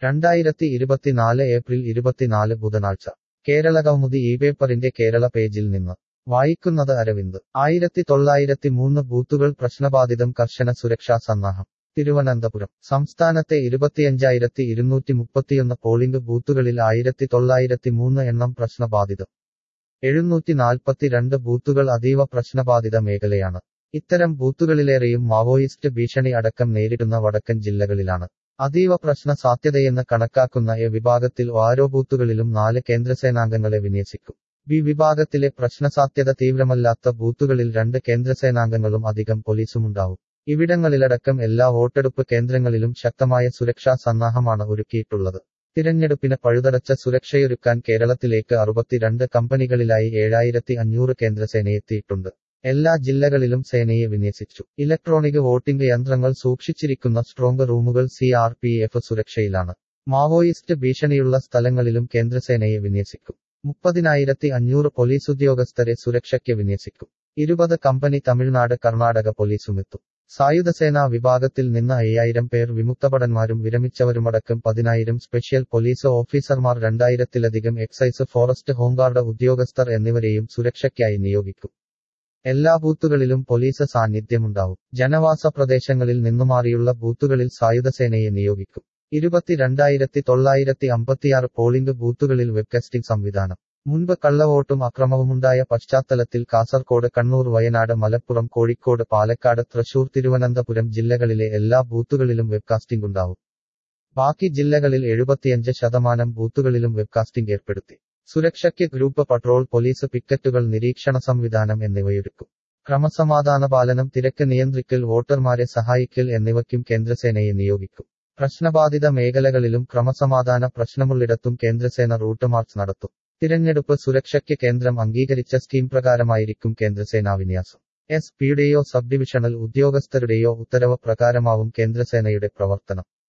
രണ്ടായിരത്തി ഇരുപത്തിനാല് ഏപ്രിൽ ഇരുപത്തിനാല് ബുധനാഴ്ച കേരള കൗമുദി ഈ പേപ്പറിന്റെ കേരള പേജിൽ നിന്ന് വായിക്കുന്നത് അരവിന്ദ് ആയിരത്തി തൊള്ളായിരത്തി മൂന്ന് ബൂത്തുകൾ പ്രശ്നബാധിതം കർശന സുരക്ഷാ സന്നാഹം തിരുവനന്തപുരം സംസ്ഥാനത്തെ ഇരുപത്തിയഞ്ചായിരത്തി ഇരുന്നൂറ്റി മുപ്പത്തിയൊന്ന് പോളിംഗ് ബൂത്തുകളിൽ ആയിരത്തി തൊള്ളായിരത്തി മൂന്ന് എണ്ണം പ്രശ്നബാധിതം എഴുന്നൂറ്റി നാൽപ്പത്തിരണ്ട് ബൂത്തുകൾ അതീവ പ്രശ്നബാധിത മേഖലയാണ് ഇത്തരം ബൂത്തുകളിലേറെയും മാവോയിസ്റ്റ് ഭീഷണി അടക്കം നേരിടുന്ന വടക്കൻ ജില്ലകളിലാണ് അതീവ പ്രശ്ന സാധ്യതയെന്ന് കണക്കാക്കുന്ന എ വിഭാഗത്തിൽ ഓരോ ബൂത്തുകളിലും നാല് കേന്ദ്രസേനാംഗങ്ങളെ വിന്യസിക്കും ബി വിഭാഗത്തിലെ പ്രശ്നസാധ്യത തീവ്രമല്ലാത്ത ബൂത്തുകളിൽ രണ്ട് കേന്ദ്രസേനാംഗങ്ങളും അധികം പോലീസുമുണ്ടാവും ഇവിടങ്ങളിലടക്കം എല്ലാ വോട്ടെടുപ്പ് കേന്ദ്രങ്ങളിലും ശക്തമായ സുരക്ഷാ സന്നാഹമാണ് ഒരുക്കിയിട്ടുള്ളത് തിരഞ്ഞെടുപ്പിന് പഴുതടച്ച സുരക്ഷയൊരുക്കാൻ കേരളത്തിലേക്ക് അറുപത്തിരണ്ട് കമ്പനികളിലായി ഏഴായിരത്തി അഞ്ഞൂറ് കേന്ദ്രസേനയെത്തിയിട്ടുണ്ട് എല്ലാ ജില്ലകളിലും സേനയെ വിന്യസിച്ചു ഇലക്ട്രോണിക് വോട്ടിംഗ് യന്ത്രങ്ങൾ സൂക്ഷിച്ചിരിക്കുന്ന സ്ട്രോങ് റൂമുകൾ സി ആർ പി എഫ് സുരക്ഷയിലാണ് മാവോയിസ്റ്റ് ഭീഷണിയുള്ള സ്ഥലങ്ങളിലും കേന്ദ്രസേനയെ വിന്യസിക്കും മുപ്പതിനായിരത്തി അഞ്ഞൂറ് പോലീസ് ഉദ്യോഗസ്ഥരെ സുരക്ഷയ്ക്ക് വിന്യസിക്കും ഇരുപത് കമ്പനി തമിഴ്നാട് കർണാടക പോലീസുമെത്തും സായുധസേനാ വിഭാഗത്തിൽ നിന്ന് അയ്യായിരം പേർ വിമുക്തഭടന്മാരും വിരമിച്ചവരുമടക്കം പതിനായിരം സ്പെഷ്യൽ പോലീസ് ഓഫീസർമാർ രണ്ടായിരത്തിലധികം എക്സൈസ് ഫോറസ്റ്റ് ഹോംഗാർഡ് ഉദ്യോഗസ്ഥർ എന്നിവരെയും സുരക്ഷയ്ക്കായി നിയോഗിക്കും എല്ലാ ബൂത്തുകളിലും പോലീസ് സാന്നിധ്യമുണ്ടാവും ജനവാസ പ്രദേശങ്ങളിൽ നിന്നുമാറിയുള്ള ബൂത്തുകളിൽ സായുധസേനയെ നിയോഗിക്കും ഇരുപത്തിരണ്ടായിരത്തി തൊള്ളായിരത്തി അമ്പത്തിയാറ് പോളിംഗ് ബൂത്തുകളിൽ വെബ്കാസ്റ്റിംഗ് സംവിധാനം മുൻപ് കള്ളവോട്ടും അക്രമവുമുണ്ടായ പശ്ചാത്തലത്തിൽ കാസർകോട് കണ്ണൂർ വയനാട് മലപ്പുറം കോഴിക്കോട് പാലക്കാട് തൃശൂർ തിരുവനന്തപുരം ജില്ലകളിലെ എല്ലാ ബൂത്തുകളിലും വെബ്കാസ്റ്റിംഗ് ഉണ്ടാവും ബാക്കി ജില്ലകളിൽ എഴുപത്തിയഞ്ച് ശതമാനം ബൂത്തുകളിലും വെബ്കാസ്റ്റിംഗ് ഏർപ്പെടുത്തി സുരക്ഷയ്ക്ക് ഗ്രൂപ്പ് പട്രോൾ പോലീസ് പിക്കറ്റുകൾ നിരീക്ഷണ സംവിധാനം എന്നിവയൊരുക്കും ക്രമസമാധാന പാലനം തിരക്ക് നിയന്ത്രിക്കൽ വോട്ടർമാരെ സഹായിക്കൽ എന്നിവയ്ക്കും കേന്ദ്രസേനയെ നിയോഗിക്കും പ്രശ്നബാധിത മേഖലകളിലും ക്രമസമാധാന പ്രശ്നമുള്ളിടത്തും കേന്ദ്രസേന റൂട്ട് മാർച്ച് നടത്തും തിരഞ്ഞെടുപ്പ് സുരക്ഷയ്ക്ക് കേന്ദ്രം അംഗീകരിച്ച സ്കീം പ്രകാരമായിരിക്കും കേന്ദ്രസേനാ വിന്യാസം എസ് പിയുടെയോ സബ് ഡിവിഷണൽ ഉദ്യോഗസ്ഥരുടെയോ ഉത്തരവ് പ്രകാരമാവും കേന്ദ്രസേനയുടെ പ്രവർത്തനം